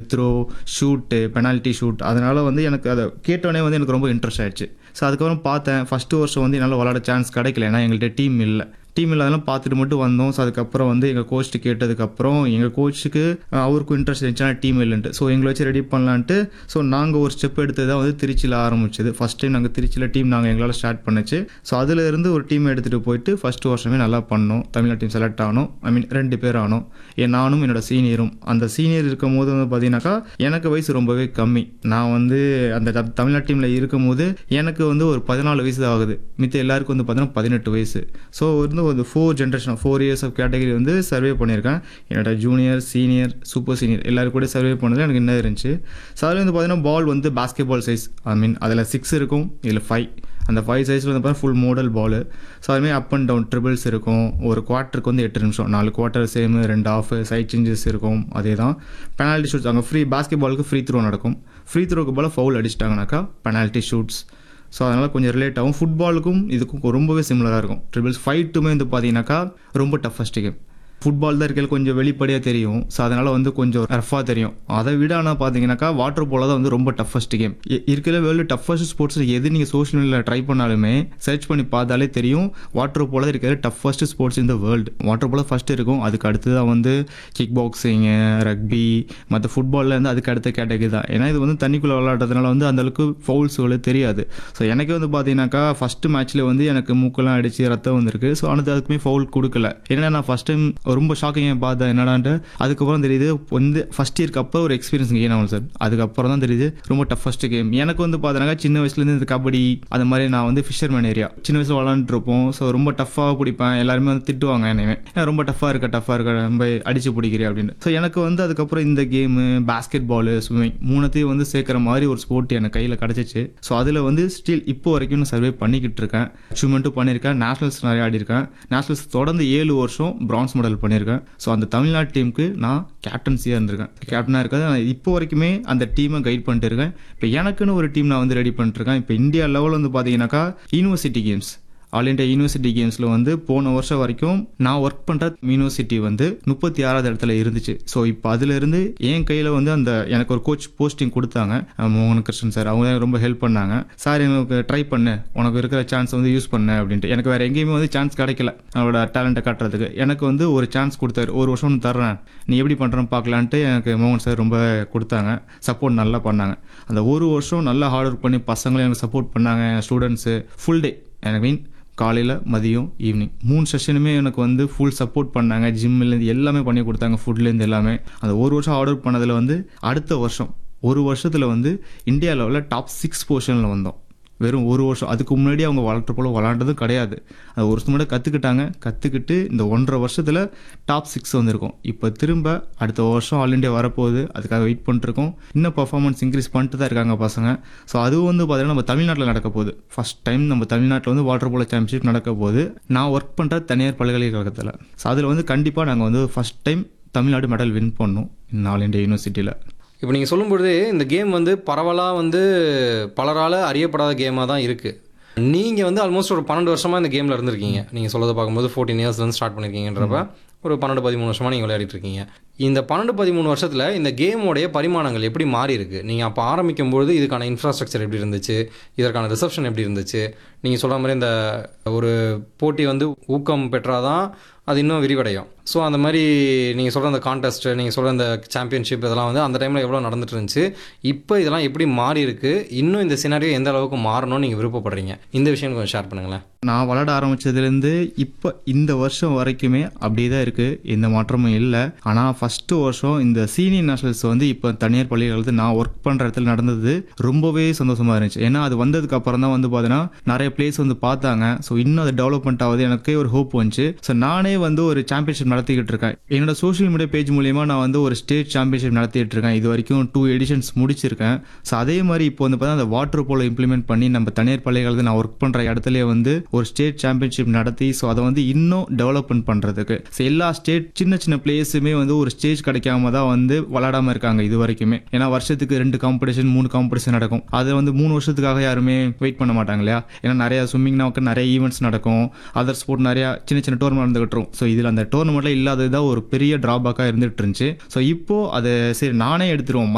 throw shoot penalty shoot அதனால் வந்து எனக்கு அதை கேட்டோடனே வந்து எனக்கு ரொம்ப இன்ட்ரெஸ்ட் ஆயிடுச்சு ஸோ அதுக்கப்புறம் பார்த்தேன் ஃபஸ்ட்டு வருஷம் வந்து என்னால் விளாட சான்ஸ் கிடைக்கல ஏன்னா எங்கள்கிட்ட டீம் இல்லை டீம் இல்லாதெல்லாம் பார்த்துட்டு மட்டும் வந்தோம் ஸோ அதுக்கப்புறம் வந்து எங்கள் கோச்ட்டு கேட்டதுக்கப்புறம் எங்கள் கோச்சுக்கு அவருக்கும் இன்ட்ரெஸ்ட் இருந்துச்சுன்னா டீம் இல்லைன்ட்டு ஸோ எங்களை வச்சு ரெடி பண்ணலான்ட்டு ஸோ நாங்கள் ஒரு ஸ்டெப் எடுத்து தான் வந்து திருச்சியில் ஆரம்பிச்சது ஃபஸ்ட் டைம் நாங்கள் திருச்சியில் டீம் நாங்கள் எங்களால் ஸ்டார்ட் பண்ணுச்சு ஸோ அதில் இருந்து ஒரு டீம் எடுத்துகிட்டு போயிட்டு ஃபஸ்ட்டு வருஷமே நல்லா பண்ணோம் தமிழ்நாடு டீம் செலக்ட் ஆனோம் ஐ மீன் ரெண்டு பேர் ஆனோம் ஏன் நானும் என்னோட சீனியரும் அந்த சீனியர் இருக்கும் போது வந்து பார்த்தீங்கன்னாக்கா எனக்கு வயசு ரொம்பவே கம்மி நான் வந்து அந்த த- தமிழ்நாடு டீமில் இருக்கும் போது எனக்கு வந்து ஒரு பதினாலு வயசு தான் ஆகுது மித்த எல்லாருக்கும் வந்து பார்த்தீங்கன்னா பதினெட்டு வயசு ஸோ வந்து ஒரு four generation four years of category வந்து சர்வே பண்ணியிருக்கேன் என்னோட ஜூனியர் சீனியர் சூப்பர் சீனியர் எல்லாரும் கூட சர்வே பண்ணது எனக்கு என்ன இருந்துச்சு ஸோ அதில் வந்து பார்த்தீங்கன்னா பால் வந்து பாஸ்கெட் பால் சைஸ் ஐ மீன் அதில் சிக்ஸ் இருக்கும் இதில் ஃபைவ் அந்த ஃபைவ் சைஸில் வந்து பார்த்தா ஃபுல் மாடல் பால் ஸோ அதுமாதிரி அப் அண்ட் டவுன் ட்ரிபிள்ஸ் இருக்கும் ஒரு குவார்ட்டருக்கு வந்து எட்டு நிமிஷம் நாலு குவார்ட்டர் சேமு ரெண்டு ஆஃப் சைட் சேஞ்சஸ் இருக்கும் அதே தான் பெனால்ட்டி ஷூட்ஸ் அங்கே ஃப்ரீ பாஸ்கெட் பாலுக்கு ஃப்ரீ த்ரோ நடக்கும் ஃப்ரீ த்ரோக்கு போல் ஃபவுல் அடிச்சிட்டாங்கனாக்கா பெனால்ட்டி ஷூட்ஸ் ஸோ அதனால் கொஞ்சம் ரிலேட் ஆகும் ஃபுட்பாலுக்கும் இதுக்கும் ரொம்பவே சிமிலராக இருக்கும் ட்ரிபிள்ஸ் ஃபைட்டுமே வந்து பார்த்தீங்கன்னாக்கா ரொம்ப டஃபஸ்ட் கேம் ஃபுட்பால் தான் இருக்கையில் கொஞ்சம் வெளிப்படையாக தெரியும் ஸோ அதனால் வந்து கொஞ்சம் ரஃபாக தெரியும் அதை விட ஆனால் பார்த்தீங்கன்னாக்கா வாட்டர் போல தான் வந்து ரொம்ப டஃபஸ்ட் கேம் இருக்கிற வேர்ல்டு டஃபஸ்ட் ஸ்போர்ட்ஸ் எது நீங்கள் சோஷியல் மீடியாவில் ட்ரை பண்ணாலுமே சர்ச் பண்ணி பார்த்தாலே தெரியும் வாட்டர் போல இருக்கிற டஃபஸ்ட் ஸ்போர்ட்ஸ் இந்த வேர்ல்டு வாட்டர் போல ஃபஸ்ட்டு இருக்கும் அதுக்கு அடுத்து தான் வந்து கிக் பாக்ஸிங்கு ரக்பி மற்ற ஃபுட்பாலில் இருந்து அதுக்கு அடுத்த கேட்டகரி தான் ஏன்னா இது வந்து தண்ணிக்குள்ளே விளையாடுறதுனால வந்து அந்த அளவுக்கு ஃபவுல்ஸுகள் தெரியாது ஸோ எனக்கு வந்து பார்த்தீங்கன்னாக்கா ஃபஸ்ட்டு மேட்ச்சில் வந்து எனக்கு மூக்கெல்லாம் அடிச்சு ரத்தம் வந்திருக்கு ஸோ ஆனால் அதுக்குமே ஃபவுல் கொடுக்கல ஏன்னா நான் ஃபஸ்ட் டைம் ரொம்ப ஷாக்கிங்காக பார்த்தேன் என்னடான்ட்டு அதுக்கப்புறம் தெரியுது வந்து ஃபஸ்ட் இயர்க்கு அப்புறம் ஒரு எக்ஸ்பீரியன்ஸ் கெயின் ஆகும் சார் அதுக்கப்புறம் தான் தெரியுது ரொம்ப டஃபஸ்ட் கேம் எனக்கு வந்து பார்த்தீங்கன்னா சின்ன வயசுலேருந்து இந்த கபடி அந்த மாதிரி நான் வந்து ஃபிஷர்மேன் ஏரியா சின்ன வயசில் விளாண்டுருப்போம் ஸோ ரொம்ப டஃப்பாக பிடிப்பேன் எல்லாருமே வந்து திட்டுவாங்க என்னையுமே ஏன் ரொம்ப டஃப்பாக இருக்க டஃப்பாக இருக்க ரொம்ப அடிச்சு பிடிக்கிறேன் அப்படின்னு ஸோ எனக்கு வந்து அதுக்கப்புறம் இந்த கேமு பேஸ்கெட் பாலு ஸ்விம்மிங் மூணுத்தையும் வந்து சேர்க்குற மாதிரி ஒரு ஸ்போர்ட் எனக்கு கையில் கிடச்சிச்சு ஸோ அதில் வந்து ஸ்டில் இப்போ வரைக்கும் நான் சர்வே பண்ணிக்கிட்டு இருக்கேன் அச்சீவ்மெண்ட்டும் பண்ணியிருக்கேன் நேஷனல்ஸ் நிறைய ஆடி இருக்கேன் நேஷனல்ஸ் தொடர்ந்து ஏழு வருஷம் பிரான்ஸ் மெடல் பண்ணியிருக்கேன் ஸோ அந்த தமிழ்நாடு டீமுக்கு நான் கேப்டன்சியாக இருந்திருக்கேன் கேப்டனாக இருக்காது நான் இப்போ வரைக்குமே அந்த டீமை கைட் பண்ணிட்டு இருக்கேன் இப்போ எனக்குன்னு ஒரு டீம் நான் வந்து ரெடி பண்ணிட்டு இருக்கேன் இப்போ இந்தியா லெவல் வந்து பார்த்தீங்கன்னாக்கா university games all India university கேம்ஸில் வந்து போன வருஷம் வரைக்கும் நான் ஒர்க் பண்ணுற யூனிவர்சிட்டி வந்து முப்பத்தி ஆறாவது இடத்துல இருந்துச்சு ஸோ இப்போ அதுலேருந்து என் கையில் வந்து அந்த எனக்கு ஒரு கோச் போஸ்டிங் கொடுத்தாங்க அஹ் மோகன் கிருஷ்ணன் சார் அவங்க தான் ரொம்ப ஹெல்ப் பண்ணாங்க சார் எனக்கு ட்ரை பண்ணு உனக்கு இருக்கிற சான்ஸ் வந்து யூஸ் பண்ணு அப்படின்ட்டு எனக்கு வேறு எங்கேயுமே வந்து சான்ஸ் கிடைக்கல அவரோட டேலண்ட்டை காட்டுறதுக்கு எனக்கு வந்து ஒரு சான்ஸ் கொடுத்தாரு ஒரு வருஷம் ஒன்று தர்றேன் நீ எப்படி பண்ணுறேன்னு பார்க்கலான்ட்டு எனக்கு மோகன் சார் ரொம்ப கொடுத்தாங்க சப்போர்ட் நல்லா பண்ணாங்க அந்த ஒரு வருஷம் நல்லா ஹார்ட் ஒர்க் பண்ணி பசங்களும் எனக்கு சப்போர்ட் பண்ணாங்க ஸ்டூடெண்ட்ஸு ஃபுல் டே எனக்கு மீன் காலையில் மதியம் ஈவினிங் மூணு செஷனுமே எனக்கு வந்து ஃபுல் சப்போர்ட் பண்ணாங்க ஜிம்லேருந்து எல்லாமே பண்ணி கொடுத்தாங்க ஃபுட்லேருந்து எல்லாமே அந்த ஒரு வருஷம் ஆர்டர் பண்ணதில் வந்து அடுத்த வருஷம் ஒரு வருஷத்தில் வந்து இந்தியா லெவலில் டாப் சிக்ஸ் பொசிஷனில் வந்தோம் வெறும் ஒரு வருஷம் அதுக்கு முன்னாடி அவங்க வளர்ற போல விளாண்டதும் கிடையாது அது ஒரு வருஷம் முன்னாடி கற்றுக்கிட்டாங்க கற்றுக்கிட்டு இந்த ஒன்றரை வருஷத்தில் டாப் சிக்ஸ் வந்திருக்கோம் இப்போ திரும்ப அடுத்த வருஷம் ஆல் இண்டியா வரப்போகுது அதுக்காக வெயிட் பண்ணிட்டுருக்கோம் இன்னும் பர்ஃபார்மன்ஸ் இன்க்ரீஸ் பண்ணிட்டு தான் இருக்காங்க பசங்க ஸோ அதுவும் வந்து பார்த்தீங்கன்னா நம்ம தமிழ்நாட்டில் நடக்க போகுது ஃபஸ்ட் டைம் நம்ம தமிழ்நாட்டில் வந்து வாட்டர் போலோ சாம்பியன்ஷிப் நடக்க போகுது நான் ஒர்க் பண்ணுற தனியார் பல்கலைக்கழகத்தில் ஸோ அதில் வந்து கண்டிப்பாக நாங்கள் வந்து first time Tamil Nadu medal win பண்ணோம் இந்த ஆல் இண்டியா யூனிவர்சிட்டியில் இப்போ நீங்கள் சொல்லும்பொழுது இந்த கேம் வந்து பரவலாக வந்து பலரால் அறியப்படாத கேமாக தான் இருக்குது நீங்கள் வந்து ஆல்மோஸ்ட் ஒரு பன்னெண்டு வருஷமாக இந்த கேமில் இருந்திருக்கீங்க நீங்கள் சொல்றதை பார்க்கும்போது ஃபோர்டீன் இயர்ஸ்லேருந்து ஸ்டார்ட் பண்ணியிருக்கீங்கன்றப்ப ஒரு பன்னெண்டு பதிமூணு வருஷமாக நீங்கள் விளையாடிட்டு இருக்கீங்க இந்த பன்னெண்டு பதிமூணு வருஷத்தில் இந்த கேமோடைய பரிமாணங்கள் எப்படி மாறி இருக்கு நீங்கள் அப்போ ஆரம்பிக்கும்போது இதுக்கான இன்ஃப்ராஸ்ட்ரக்சர் எப்படி இருந்துச்சு இதற்கான ரிசப்ஷன் எப்படி இருந்துச்சு நீங்கள் சொல்கிற மாதிரி இந்த ஒரு போட்டி வந்து ஊக்கம் பெற்றாதான் அது இன்னும் விரிவடையும் ஸோ அந்த மாதிரி நீங்கள் சொல்கிற அந்த கான்டெஸ்ட் நீங்கள் சொல்கிற அந்த சாம்பியன்ஷிப் இதெல்லாம் வந்து அந்த டைமில் எவ்வளோ நடந்துட்டு இருந்துச்சு இப்போ இதெல்லாம் எப்படி மாறி இருக்கு இன்னும் இந்த சினாரியோ எந்த அளவுக்கு மாறணும்னு நீங்கள் விருப்பப்படுறீங்க இந்த விஷயம் கொஞ்சம் ஷேர் பண்ணுங்களேன் நான் விளாட ஆரம்பிச்சதுலேருந்து இப்போ இந்த வருஷம் வரைக்குமே அப்படியே தான் இருக்குது எந்த மாற்றமும் இல்லை ஆனால் ஃபஸ்ட்டு வருஷம் இந்த சீனியர் நேஷனல்ஸ் வந்து இப்போ தனியார் பள்ளிகளுக்கு நான் ஒர்க் பண்ணுற இடத்துல நடந்தது ரொம்பவே சந்தோஷமாக இருந்துச்சு ஏன்னா அது வந்ததுக்கு அப்புறம் தான் வந்து பார்த்தீங்கன்னா நிறைய பிளேஸ் வந்து பார்த்தாங்க ஸோ இன்னும் அது டெவலப்மெண்ட் ஆகுது எனக்கே ஒரு ஹோப் வந்துச்சு ஸோ நானே வந்து ஒரு சாம்பியன்ஷிப் நடத்திக்கிட்டு இருக்கேன் என்னோட சோஷியல் மீடியா பேஜ் மூலியமா நான் வந்து ஒரு ஸ்டேட் சாம்பியன்ஷிப் நடத்திட்டு இருக்கேன் இது வரைக்கும் டூ எடிஷன்ஸ் முடிச்சிருக்கேன் ஸோ அதே மாதிரி இப்போ வந்து பார்த்தா அந்த வாட்டர் போல இம்ப்ளிமெண்ட் பண்ணி நம்ம தனியார் பள்ளிகளுக்கு நான் ஒர்க் பண்ணுற இடத்துலயே வந்து ஒரு ஸ்டேட் சாம்பியன்ஷிப் நடத்தி ஸோ அதை வந்து இன்னும் டெவலப்மெண்ட் பண்ணுறதுக்கு ஸோ எல்லா ஸ்டேட் சின்ன சின்ன பிளேஸுமே வந்து ஒரு ஸ்டேஜ் கிடைக்காம தான் வந்து விளாடாம இருக்காங்க இது வரைக்குமே ஏன்னா வருஷத்துக்கு ரெண்டு காம்படிஷன் மூணு காம்படிஷன் நடக்கும் அதை வந்து மூணு வருஷத்துக்காக யாருமே வெயிட் பண்ண மாட்டாங்க இல்லையா ஏன்னா நிறைய ஸ்விம்மிங்னாக்கு நிறைய ஈவெண்ட்ஸ் நடக்கும் அதர் ஸ்போர்ட் நிறைய சின்ன சின்ன டோர்னமெண்ட் நடந்துகிட்டு ஸோ இதில் அந்த டோர்னமெண்ட்ல இல்லாதது தான் ஒரு பெரிய டிராபேக்காக இருந்துகிட்டு இருந்துச்சு ஸோ இப்போ அதை சரி நானே எடுத்துருவோம்